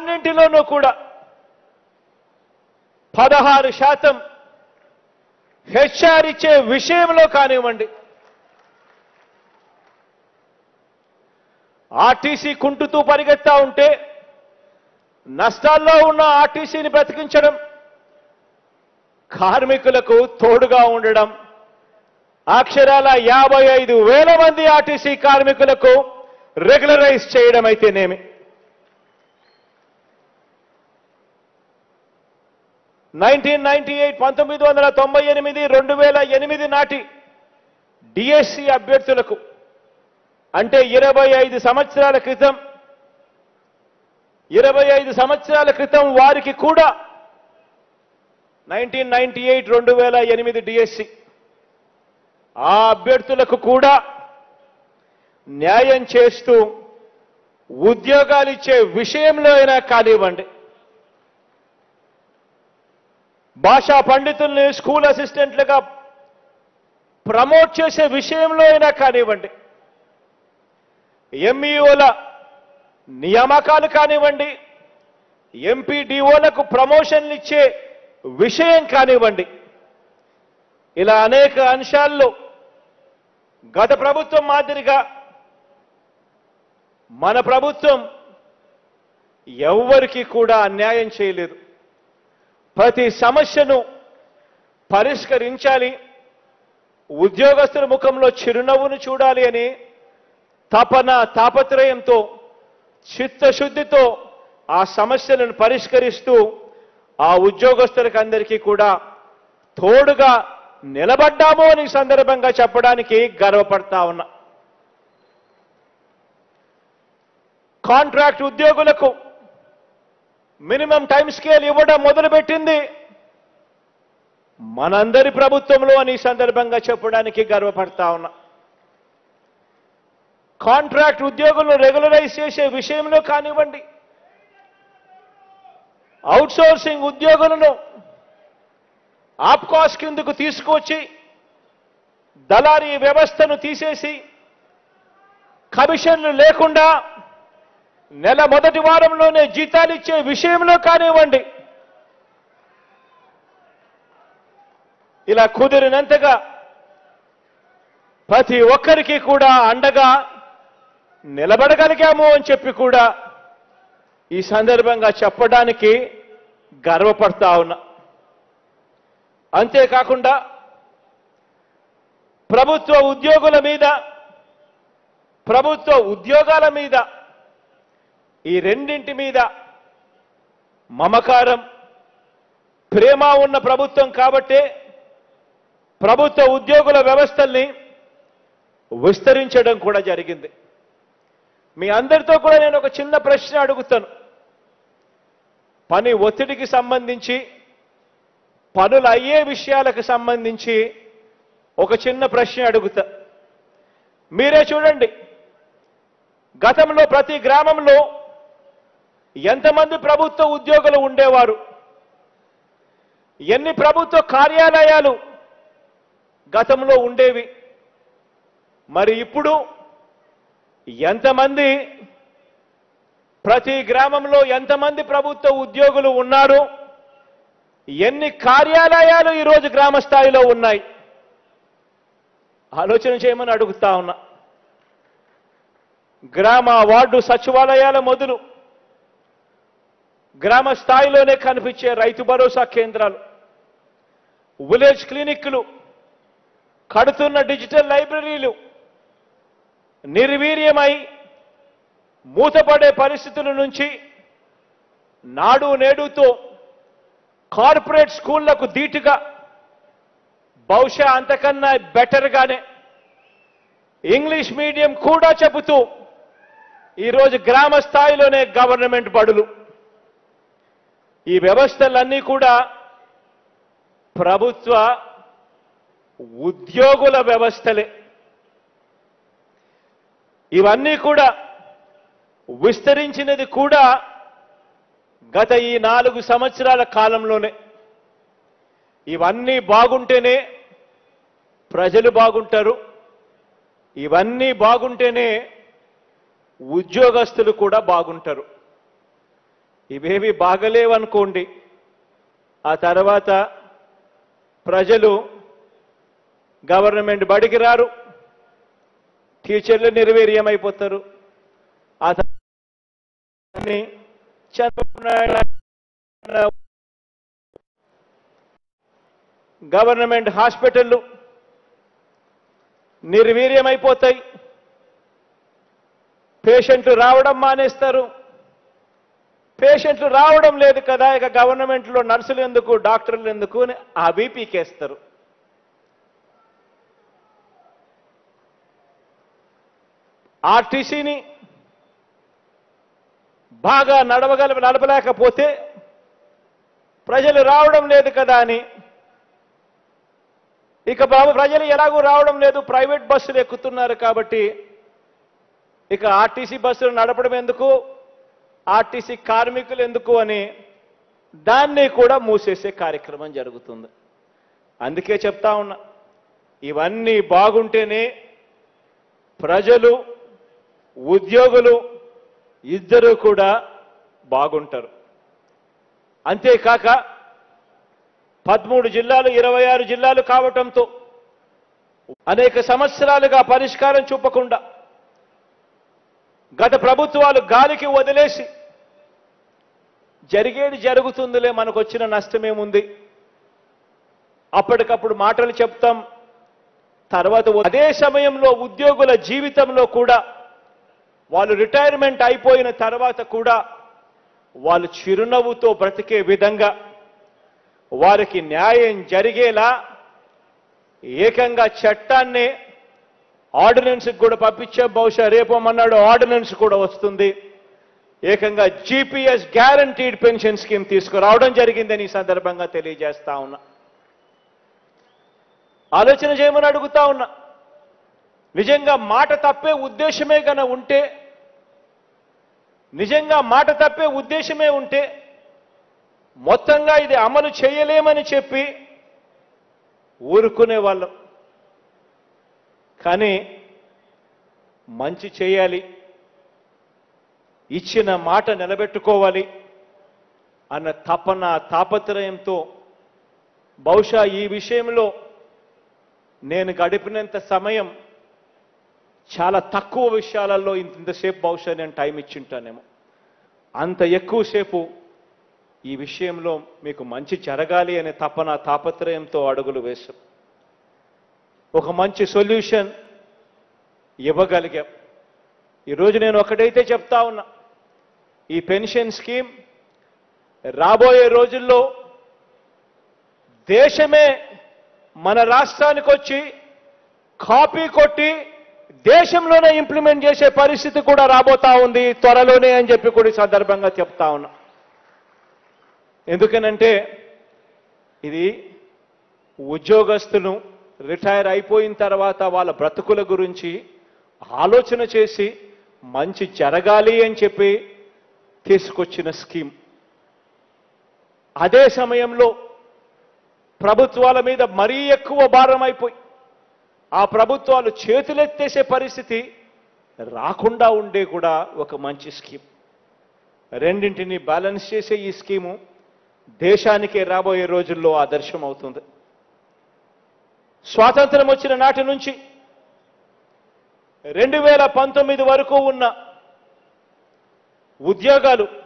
అన్నింటిలోనూ కూడా పదహారు శాతం హెచ్ఆర్ ఇచ్చే విషయంలో కానివ్వండి ఆర్టీసీ కుంటుతూ పరిగెత్తా ఉంటే నష్టాల్లో ఉన్న ఆర్టీసీని బ్రతికించడం కార్మికులకు తోడుగా ఉండడం అక్షరాల యాభై ఐదు వేల మంది ఆర్టీసీ కార్మికులకు రెగ్యులరైజ్ చేయడం అయితేనేమి నైన్టీన్ నైన్టీ ఎయిట్ పంతొమ్మిది వందల తొంభై ఎనిమిది రెండు వేల ఎనిమిది నాటి డిఎస్సి అభ్యర్థులకు అంటే ఇరవై ఐదు సంవత్సరాల క్రితం ఇరవై ఐదు సంవత్సరాల క్రితం వారికి కూడా నైన్టీన్ నైన్టీ ఎయిట్ రెండు వేల ఎనిమిది డిఎస్సి ఆ అభ్యర్థులకు కూడా న్యాయం చేస్తూ ఉద్యోగాలు ఇచ్చే విషయంలో అయినా కానివ్వండి భాషా పండితుల్ని స్కూల్ అసిస్టెంట్లుగా ప్రమోట్ చేసే విషయంలో అయినా కానివ్వండి ఎంఈఓల నియామకాలు కానివ్వండి ఎంపీడీఓలకు ప్రమోషన్లు ఇచ్చే విషయం కానివ్వండి ఇలా అనేక అంశాల్లో గత ప్రభుత్వం మాదిరిగా మన ప్రభుత్వం ఎవ్వరికీ కూడా అన్యాయం చేయలేదు ప్రతి సమస్యను పరిష్కరించాలి ఉద్యోగస్తుల ముఖంలో చిరునవ్వును చూడాలి అని తపన తాపత్రయంతో చిత్తశుద్ధితో ఆ సమస్యలను పరిష్కరిస్తూ ఆ ఉద్యోగస్తులకు అందరికీ కూడా తోడుగా నిలబడ్డాము అని ఈ సందర్భంగా చెప్పడానికి గర్వపడతా ఉన్నా కాంట్రాక్ట్ ఉద్యోగులకు మినిమం టైం స్కేల్ ఇవ్వడం మొదలుపెట్టింది మనందరి ప్రభుత్వంలో అని ఈ సందర్భంగా చెప్పడానికి గర్వపడతా ఉన్నా కాంట్రాక్ట్ ఉద్యోగులను రెగ్యులరైజ్ చేసే విషయంలో కానివ్వండి అవుట్సోర్సింగ్ ఉద్యోగులను ఆప్కాస్ కిందకు తీసుకొచ్చి దళారీ వ్యవస్థను తీసేసి కమిషన్లు లేకుండా నెల మొదటి వారంలోనే జీతాలు ఇచ్చే విషయంలో కానివ్వండి ఇలా కుదిరినంతగా ప్రతి ఒక్కరికి కూడా అండగా నిలబడగలిగాము అని చెప్పి కూడా ఈ సందర్భంగా చెప్పడానికి గర్వపడతా ఉన్నా అంతేకాకుండా ప్రభుత్వ ఉద్యోగుల మీద ప్రభుత్వ ఉద్యోగాల మీద ఈ రెండింటి మీద మమకారం ప్రేమ ఉన్న ప్రభుత్వం కాబట్టే ప్రభుత్వ ఉద్యోగుల వ్యవస్థల్ని విస్తరించడం కూడా జరిగింది మీ అందరితో కూడా నేను ఒక చిన్న ప్రశ్న అడుగుతాను పని ఒత్తిడికి సంబంధించి పనులు అయ్యే విషయాలకు సంబంధించి ఒక చిన్న ప్రశ్న అడుగుతా మీరే చూడండి గతంలో ప్రతి గ్రామంలో ఎంతమంది ప్రభుత్వ ఉద్యోగులు ఉండేవారు ఎన్ని ప్రభుత్వ కార్యాలయాలు గతంలో ఉండేవి మరి ఇప్పుడు ఎంతమంది ప్రతి గ్రామంలో ఎంతమంది ప్రభుత్వ ఉద్యోగులు ఉన్నారు ఎన్ని కార్యాలయాలు ఈరోజు గ్రామ స్థాయిలో ఉన్నాయి ఆలోచన చేయమని అడుగుతా ఉన్నా గ్రామ వార్డు సచివాలయాల మొదలు గ్రామ స్థాయిలోనే కనిపించే రైతు భరోసా కేంద్రాలు విలేజ్ క్లినిక్లు కడుతున్న డిజిటల్ లైబ్రరీలు నిర్వీర్యమై మూతపడే పరిస్థితుల నుంచి నాడు నేడుతో కార్పొరేట్ స్కూళ్లకు ధీటుగా బహుశా అంతకన్నా బెటర్గానే ఇంగ్లీష్ మీడియం కూడా చెబుతూ ఈరోజు గ్రామ స్థాయిలోనే గవర్నమెంట్ బడులు ఈ వ్యవస్థలన్నీ కూడా ప్రభుత్వ ఉద్యోగుల వ్యవస్థలే ఇవన్నీ కూడా విస్తరించినది కూడా గత ఈ నాలుగు సంవత్సరాల కాలంలోనే ఇవన్నీ బాగుంటేనే ప్రజలు బాగుంటారు ఇవన్నీ బాగుంటేనే ఉద్యోగస్తులు కూడా బాగుంటారు ఇవేవి బాగలేవనుకోండి ఆ తర్వాత ప్రజలు గవర్నమెంట్ బడికి రారు టీచర్లు నిర్వీర్యమైపోతారు ఆ తర్వాత చంద్రబాబు నాయుడు అన్న గవర్నమెంట్ హాస్పిటళ్ళు నిర్వీర్యమైపోతాయి పేషెంట్లు రావడం మానేస్తారు పేషెంట్లు రావడం లేదు కదా ఇక గవర్నమెంట్లో నర్సులు ఎందుకు డాక్టర్లు ఎందుకు అని అవి పీకేస్తారు ఆర్టీసీని బాగా నడవగల నడపలేకపోతే ప్రజలు రావడం లేదు కదా అని ఇక బాబు ప్రజలు ఎలాగూ రావడం లేదు ప్రైవేట్ బస్సులు ఎక్కుతున్నారు కాబట్టి ఇక ఆర్టీసీ బస్సులు నడపడం ఎందుకు ఆర్టీసీ కార్మికులు ఎందుకు అని దాన్ని కూడా మూసేసే కార్యక్రమం జరుగుతుంది అందుకే చెప్తా ఉన్నా ఇవన్నీ బాగుంటేనే ప్రజలు ఉద్యోగులు ఇద్దరు కూడా బాగుంటారు అంతేకాక పదమూడు జిల్లాలు ఇరవై ఆరు జిల్లాలు కావటంతో అనేక సంవత్సరాలుగా పరిష్కారం చూపకుండా గత ప్రభుత్వాలు గాలికి వదిలేసి జరిగేది జరుగుతుందిలే మనకు వచ్చిన నష్టమేముంది అప్పటికప్పుడు మాటలు చెప్తాం తర్వాత అదే సమయంలో ఉద్యోగుల జీవితంలో కూడా వాళ్ళు రిటైర్మెంట్ అయిపోయిన తర్వాత కూడా వాళ్ళు చిరునవ్వుతో బ్రతికే విధంగా వారికి న్యాయం జరిగేలా ఏకంగా చట్టాన్ని ఆర్డినెన్స్ కూడా పంపించే బహుశా రేపమన్నాడు ఆర్డినెన్స్ కూడా వస్తుంది ఏకంగా జీపీఎస్ గ్యారంటీడ్ పెన్షన్ స్కీమ్ తీసుకురావడం జరిగిందని ఈ సందర్భంగా తెలియజేస్తా ఉన్నా ఆలోచన చేయమని అడుగుతా ఉన్నా నిజంగా మాట తప్పే ఉద్దేశమే గన ఉంటే నిజంగా మాట తప్పే ఉద్దేశమే ఉంటే మొత్తంగా ఇది అమలు చేయలేమని చెప్పి ఊరుకునే వాళ్ళం కానీ మంచి చేయాలి ఇచ్చిన మాట నిలబెట్టుకోవాలి అన్న తపన తాపత్రయంతో బహుశా ఈ విషయంలో నేను గడిపినంత సమయం చాలా తక్కువ విషయాలలో ఇంత ఇంతసేపు బహుశా నేను టైం ఇచ్చింటానేమో అంత ఎక్కువసేపు ఈ విషయంలో మీకు మంచి జరగాలి అనే తపన తాపత్రయంతో అడుగులు వేశాం ఒక మంచి సొల్యూషన్ ఇవ్వగలిగాం ఈరోజు నేను ఒకటైతే చెప్తా ఉన్నా ఈ పెన్షన్ స్కీమ్ రాబోయే రోజుల్లో దేశమే మన రాష్ట్రానికి వచ్చి కాపీ కొట్టి దేశంలోనే ఇంప్లిమెంట్ చేసే పరిస్థితి కూడా రాబోతా ఉంది త్వరలోనే అని చెప్పి కూడా ఈ సందర్భంగా చెప్తా ఉన్నా ఎందుకనంటే ఇది ఉద్యోగస్తులు రిటైర్ అయిపోయిన తర్వాత వాళ్ళ బ్రతుకుల గురించి ఆలోచన చేసి మంచి జరగాలి అని చెప్పి తీసుకొచ్చిన స్కీమ్ అదే సమయంలో ప్రభుత్వాల మీద మరీ ఎక్కువ భారం అయిపోయి ఆ ప్రభుత్వాలు చేతులెత్తేసే పరిస్థితి రాకుండా ఉండే కూడా ఒక మంచి స్కీమ్ రెండింటిని బ్యాలెన్స్ చేసే ఈ స్కీము దేశానికే రాబోయే రోజుల్లో ఆదర్శం అవుతుంది స్వాతంత్రం వచ్చిన నాటి నుంచి రెండు వేల పంతొమ్మిది వరకు ఉన్న ఉద్యోగాలు